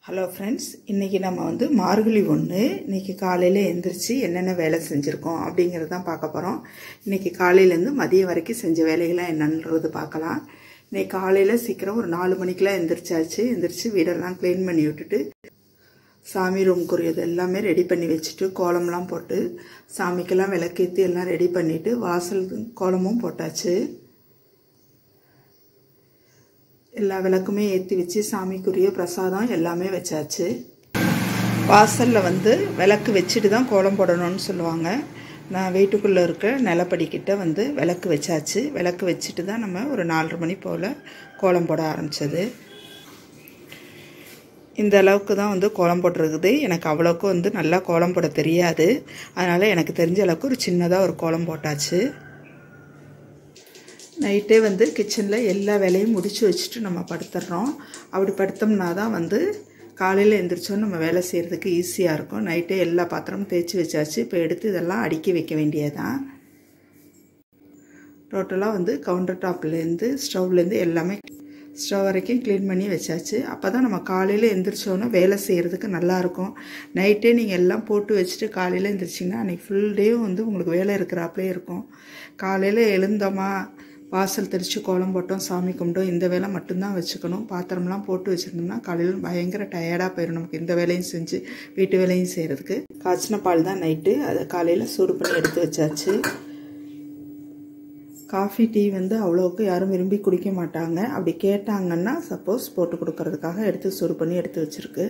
hello friends இன்றைக்கி நம்ம வந்து மார்கழி ஒன்று இன்றைக்கி காலையில் எந்திரிச்சு என்னென்ன வேலை செஞ்சுருக்கோம் அப்படிங்கிறது தான் பார்க்க போகிறோம் இன்றைக்கி காலையிலேருந்து மதியம் வரைக்கும் செஞ்ச வேலைகள்லாம் என்னன்றது பார்க்கலாம் இன்றைக்கி காலையில் சீக்கிரம் ஒரு நாலு மணிக்கெலாம் எந்திரிச்சாச்சு எந்திரிச்சு வீடெல்லாம் க்ளீன் பண்ணி விட்டுட்டு சாமி ரூம்க்குரியது எல்லாமே ரெடி பண்ணி வச்சுட்டு கோலம்லாம் போட்டு சாமிக்கெல்லாம் விளக்கேற்றி எல்லாம் ரெடி பண்ணிவிட்டு வாசல் கோலமும் போட்டாச்சு எல்லா விளக்குமே ஏற்றி வச்சு சாமிக்குரிய பிரசாதம் எல்லாமே வச்சாச்சு வாசலில் வந்து விளக்கு வச்சுட்டு தான் கோலம் போடணும்னு சொல்லுவாங்க நான் வீட்டுக்குள்ளே இருக்க நிலப்படிக்கிட்ட வந்து விளக்கு வச்சாச்சு விளக்கு வச்சுட்டு தான் நம்ம ஒரு நாலரை மணி போல் கோலம் போட ஆரம்பித்தது இந்த அளவுக்கு தான் வந்து கோலம் போட்டிருக்குது எனக்கு அவ்வளோக்கு வந்து நல்லா கோலம் போட தெரியாது அதனால் எனக்கு தெரிஞ்ச அளவுக்கு ஒரு சின்னதாக ஒரு கோலம் போட்டாச்சு நைட்டே வந்து கிச்சனில் எல்லா வேலையும் முடித்து வச்சுட்டு நம்ம படுத்துடுறோம் அப்படி படுத்தோம்னா தான் வந்து காலையில் எழுந்திரிச்சோம் நம்ம வேலை செய்கிறதுக்கு ஈஸியாக இருக்கும் நைட்டே எல்லா பாத்திரமும் தேய்ச்சி வச்சாச்சு இப்போ எடுத்து இதெல்லாம் அடுக்கி வைக்க வேண்டியதான் டோட்டலாக வந்து கவுண்டர் டாப்லேருந்து ஸ்டவ்லேருந்து எல்லாமே ஸ்டவ் வரைக்கும் க்ளீன் பண்ணி வச்சாச்சு அப்போ தான் நம்ம காலையில் எந்திரிச்சோன்னா வேலை செய்கிறதுக்கு நல்லாயிருக்கும் நைட்டே நீங்கள் எல்லாம் போட்டு வச்சுட்டு காலையில் எழுந்திரிச்சிங்கன்னா அன்றைக்கி ஃபுல் டேவும் வந்து உங்களுக்கு வேலை இருக்கிறாப்லே இருக்கும் காலையில் எழுந்தோமா வாசல் தெளித்து கோலம் போட்டோம் சாமி கும்பிட்டோம் இந்த வேலை மட்டும்தான் வச்சுக்கணும் பாத்திரம்லாம் போட்டு வச்சுருந்தோம்னா காலையில் பயங்கர டயர்டாக போயிடும் நமக்கு இந்த வேலையும் செஞ்சு வீட்டு வேலையும் செய்கிறதுக்கு காய்ச்சின பால் தான் நைட்டு அதை காலையில் சூடு பண்ணி எடுத்து வச்சாச்சு காஃபி டீ வந்து அவ்வளோவுக்கு யாரும் விரும்பி குடிக்க மாட்டாங்க அப்படி கேட்டாங்கன்னா சப்போஸ் போட்டு கொடுக்கறதுக்காக எடுத்து சூடு பண்ணி எடுத்து வச்சுருக்கு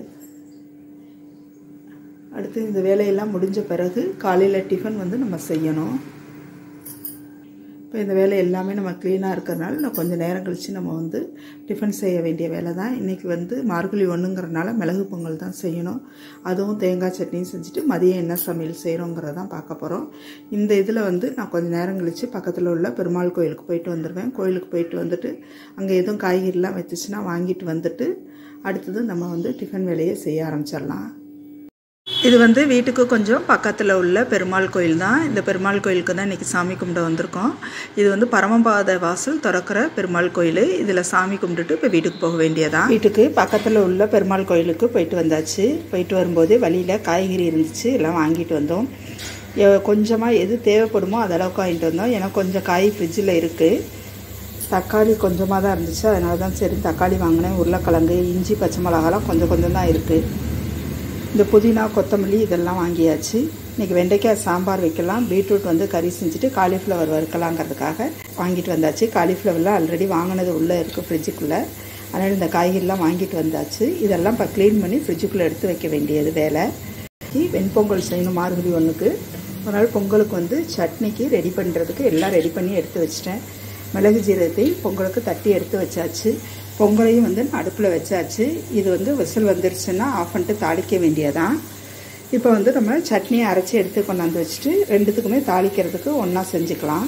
அடுத்து இந்த வேலையெல்லாம் முடிஞ்ச பிறகு காலையில் டிஃபன் வந்து நம்ம செய்யணும் இப்போ இந்த வேலை எல்லாமே நம்ம க்ளீனாக இருக்கிறதுனால நான் கொஞ்சம் நேரம் கழித்து நம்ம வந்து டிஃபன் செய்ய வேண்டிய வேலை தான் இன்றைக்கி வந்து மார்கழி ஒன்றுங்கிறனால மிளகு பொங்கல் தான் செய்யணும் அதுவும் தேங்காய் சட்னியும் செஞ்சுட்டு மதியம் என்ன சமையல் செய்கிறோங்கிறத தான் பார்க்க போகிறோம் இந்த இதில் வந்து நான் கொஞ்சம் நேரம் கழித்து பக்கத்தில் உள்ள பெருமாள் கோயிலுக்கு போயிட்டு வந்துடுவேன் கோயிலுக்கு போயிட்டு வந்துட்டு அங்கே எதுவும் காய்கறிலாம் வச்சுச்சுன்னா வாங்கிட்டு வந்துட்டு அடுத்தது நம்ம வந்து டிஃபன் வேலையை செய்ய ஆரம்பிச்சிடலாம் இது வந்து வீட்டுக்கு கொஞ்சம் பக்கத்தில் உள்ள பெருமாள் கோயில் தான் இந்த பெருமாள் கோயிலுக்கு தான் இன்றைக்கி சாமி கும்பிட வந்திருக்கோம் இது வந்து பரமபாத வாசல் திறக்கிற பெருமாள் கோயில் இதில் சாமி கும்பிட்டுட்டு இப்போ வீட்டுக்கு போக வேண்டியதான் வீட்டுக்கு பக்கத்தில் உள்ள பெருமாள் கோயிலுக்கு போயிட்டு வந்தாச்சு போயிட்டு வரும்போதே வழியில் காய்கறி இருந்துச்சு எல்லாம் வாங்கிட்டு வந்தோம் கொஞ்சமாக எது தேவைப்படுமோ அதளவுக்கு வாங்கிட்டு வந்தோம் ஏன்னா கொஞ்சம் காய் ஃப்ரிட்ஜில் இருக்குது தக்காளி கொஞ்சமாக தான் இருந்துச்சு அதனால தான் சரி தக்காளி வாங்கினேன் உருளைக்கிழங்கு இஞ்சி பச்சை மிளகாலாம் கொஞ்சம் கொஞ்சம் தான் இருக்குது இந்த புதினா கொத்தமல்லி இதெல்லாம் வாங்கியாச்சு இன்றைக்கி வெண்டைக்காய் சாம்பார் வைக்கலாம் பீட்ரூட் வந்து கறி செஞ்சுட்டு காலிஃப்ளவர் வறுக்கலாங்கிறதுக்காக வாங்கிட்டு வந்தாச்சு காலிஃப்ளவர்லாம் ஆல்ரெடி வாங்கினது உள்ளே இருக்குது ஃப்ரிட்ஜுக்குள்ளே அதனால் இந்த காய்கறிலாம் வாங்கிட்டு வந்தாச்சு இதெல்லாம் இப்போ க்ளீன் பண்ணி ஃப்ரிட்ஜுக்குள்ளே எடுத்து வைக்க வேண்டியது வேலை வெண்பொங்கல் செய்யணும் மார்கழி ஒன்றுக்கு ஒரு நாள் பொங்கலுக்கு வந்து சட்னிக்கு ரெடி பண்ணுறதுக்கு எல்லாம் ரெடி பண்ணி எடுத்து வச்சிட்டேன் மிளகு ஜீரகத்தையும் பொங்கலுக்கு தட்டி எடுத்து வச்சாச்சு பொங்கலையும் வந்து அடுப்பில் வச்சாச்சு இது வந்து விசில் வந்துருச்சுன்னா ஆஃப் பண்ணிட்டு தாளிக்க வேண்டியதான் இப்போ வந்து நம்ம சட்னியை அரைச்சி எடுத்து கொண்டாந்து வச்சுட்டு ரெண்டுத்துக்குமே தாளிக்கிறதுக்கு ஒன்றா செஞ்சுக்கலாம்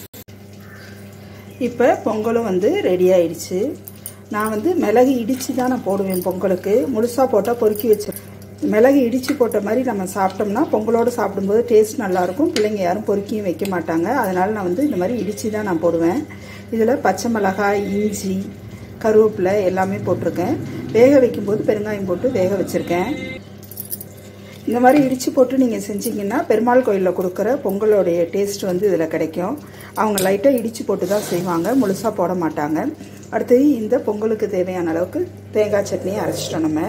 இப்போ பொங்கலும் வந்து ரெடி ஆயிடுச்சு நான் வந்து மிளகு இடித்து தான் நான் போடுவேன் பொங்கலுக்கு முழுசாக போட்டால் பொறுக்கி வச்சு மிளகு இடித்து போட்ட மாதிரி நம்ம சாப்பிட்டோம்னா பொங்கலோடு சாப்பிடும்போது டேஸ்ட் நல்லாயிருக்கும் பிள்ளைங்க யாரும் பொறுக்கியும் வைக்க மாட்டாங்க அதனால் நான் வந்து இந்த மாதிரி இடித்து தான் நான் போடுவேன் இதில் பச்சை மிளகாய் இஞ்சி கருவேப்பிலை எல்லாமே போட்டிருக்கேன் வேக வைக்கும்போது பெருங்காயம் போட்டு வேக வச்சுருக்கேன் இந்த மாதிரி இடித்து போட்டு நீங்கள் செஞ்சீங்கன்னா பெருமாள் கோயிலில் கொடுக்குற பொங்கலோடைய டேஸ்ட் வந்து இதில் கிடைக்கும் அவங்க லைட்டாக இடித்து போட்டு தான் செய்வாங்க முழுசாக போட மாட்டாங்க அடுத்தது இந்த பொங்கலுக்கு தேவையான அளவுக்கு தேங்காய் சட்னியை அரைச்சிட்டோம் நம்ம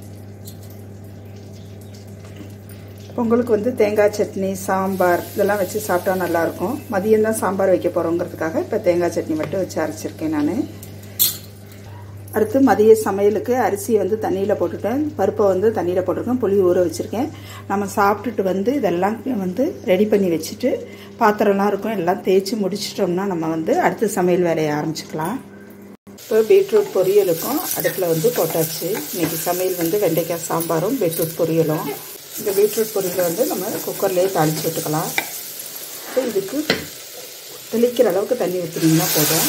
பொங்கலுக்கு வந்து தேங்காய் சட்னி சாம்பார் இதெல்லாம் வச்சு சாப்பிட்டா நல்லாயிருக்கும் மதியம் தான் சாம்பார் வைக்க போகிறோங்கிறதுக்காக இப்போ தேங்காய் சட்னி மட்டும் வச்சு அரைச்சிருக்கேன் நான் அடுத்து மதிய சமையலுக்கு அரிசியை வந்து தண்ணியில் போட்டுட்டேன் பருப்பை வந்து தண்ணியில் போட்டிருக்கேன் புளி ஊற வச்சுருக்கேன் நம்ம சாப்பிட்டுட்டு வந்து இதெல்லாம் வந்து ரெடி பண்ணி வச்சுட்டு பாத்திரம்லாம் இருக்கும் எல்லாம் தேய்ச்சி முடிச்சிட்டோம்னா நம்ம வந்து அடுத்த சமையல் வேலையை ஆரம்பிச்சுக்கலாம் இப்போ பீட்ரூட் பொரியலுக்கும் அடுப்பில் வந்து போட்டாச்சு இன்றைக்கி சமையல் வந்து வெண்டைக்காய் சாம்பாரும் பீட்ரூட் பொரியலும் இந்த பீட்ரூட் பொரியலை வந்து நம்ம குக்கர்லேயே தாளித்து விட்டுக்கலாம் இப்போ இதுக்கு தெளிக்கிற அளவுக்கு தண்ணி ஊற்றினீங்கன்னா போதும்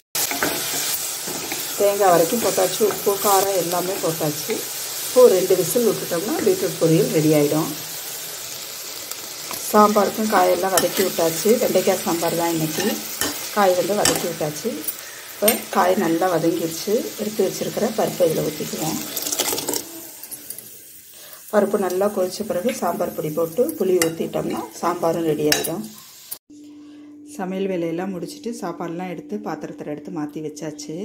தேங்காய் வரைக்கும் போட்டாச்சு உப்பு காரம் எல்லாமே போட்டாச்சு இப்போ ரெண்டு விசில் விட்டுட்டோம்னா பீட்ரூட் பொரியல் ரெடி ஆகிடும் சாம்பாருக்கும் காயெல்லாம் வதக்கி விட்டாச்சு வெண்டைக்காய் சாம்பார் தான் இன்றைக்கி காய் வந்து வதக்கி விட்டாச்சு இப்போ காய் நல்லா வதங்கிடுச்சு எடுத்து வச்சுருக்கிற பருப்பை இதில் ஊற்றிக்குவோம் பருப்பு நல்லா கொதிச்ச பிறகு சாம்பார் பொடி போட்டு புளி ஊற்றிட்டோம்னா சாம்பாரும் ரெடி ஆகிடும் சமையல் வேலையெல்லாம் முடிச்சுட்டு சாப்பாடெலாம் எடுத்து பாத்திரத்தில் எடுத்து மாற்றி வச்சாச்சு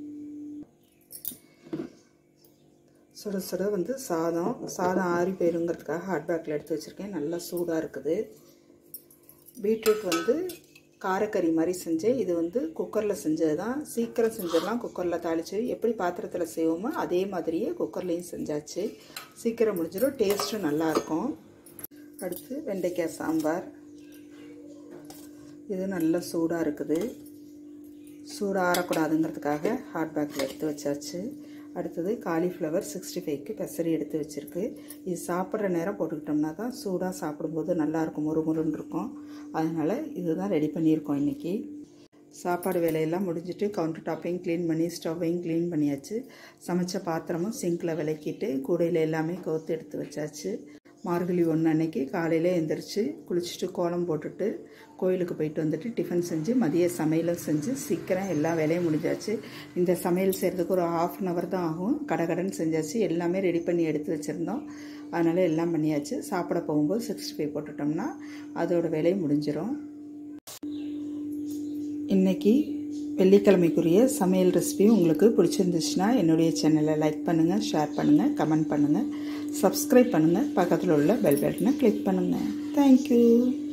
சுட சுட வந்து சாதம் சாதம் ஆறி போயிருங்கிறதுக்காக ஹாட் பேக்கில் எடுத்து வச்சுருக்கேன் நல்லா சூடாக இருக்குது பீட்ரூட் வந்து காரக்கறி மாதிரி செஞ்சேன் இது வந்து குக்கரில் செஞ்சது தான் சீக்கிரம் செஞ்சிடலாம் குக்கரில் தாளித்து எப்படி பாத்திரத்தில் செய்வோமோ அதே மாதிரியே குக்கர்லேயும் செஞ்சாச்சு சீக்கிரம் முடிஞ்சிடும் டேஸ்ட்டும் நல்லாயிருக்கும் அடுத்து வெண்டைக்காய் சாம்பார் இது நல்லா சூடாக இருக்குது சூடாக ஆறக்கூடாதுங்கிறதுக்காக ஹாட் பேக்கில் எடுத்து வச்சாச்சு அடுத்தது காலிஃப்ளவர் சிக்ஸ்டி ஃபைவ்க்கு பெசரி எடுத்து வச்சுருக்கு இது சாப்பிட்ற நேரம் போட்டுக்கிட்டோம்னா தான் சூடாக சாப்பிடும்போது நல்லாயிருக்கும் முறுமுறுன்னு இருக்கும் அதனால் இதுதான் ரெடி பண்ணியிருக்கோம் இன்றைக்கி சாப்பாடு வேலையெல்லாம் முடிஞ்சுட்டு கவுண்டர் டாப்பையும் க்ளீன் பண்ணி ஸ்டவ்வையும் க்ளீன் பண்ணியாச்சு சமைச்ச பாத்திரமும் சிங்கில் விளக்கிட்டு கூடையில் எல்லாமே கவுத்து எடுத்து வச்சாச்சு மார்கழி ஒன்று அன்னைக்கு காலையில் எழுந்திரிச்சு குளிச்சுட்டு கோலம் போட்டுட்டு கோயிலுக்கு போயிட்டு வந்துட்டு டிஃபன் செஞ்சு மதிய சமையலும் செஞ்சு சீக்கிரம் எல்லா வேலையும் முடிஞ்சாச்சு இந்த சமையல் செய்கிறதுக்கு ஒரு ஆஃப் அன் ஹவர் தான் ஆகும் கடகடன்னு செஞ்சாச்சு எல்லாமே ரெடி பண்ணி எடுத்து வச்சுருந்தோம் அதனால் எல்லாம் பண்ணியாச்சு சாப்பிட போகும்போது சிக்ஸ்டி ஃபைவ் போட்டுட்டோம்னா அதோட வேலையும் முடிஞ்சிடும் இன்றைக்கி வெள்ளிக்கிழமைக்குரிய சமையல் ரெசிபி உங்களுக்கு பிடிச்சிருந்துச்சுன்னா என்னுடைய சேனலை லைக் பண்ணுங்கள் ஷேர் பண்ணுங்கள் கமெண்ட் பண்ணுங்கள் சப்ஸ்கிரைப் பண்ணுங்கள் பக்கத்தில் உள்ள பெல் பட்டனை கிளிக் பண்ணுங்கள் தேங்க்யூ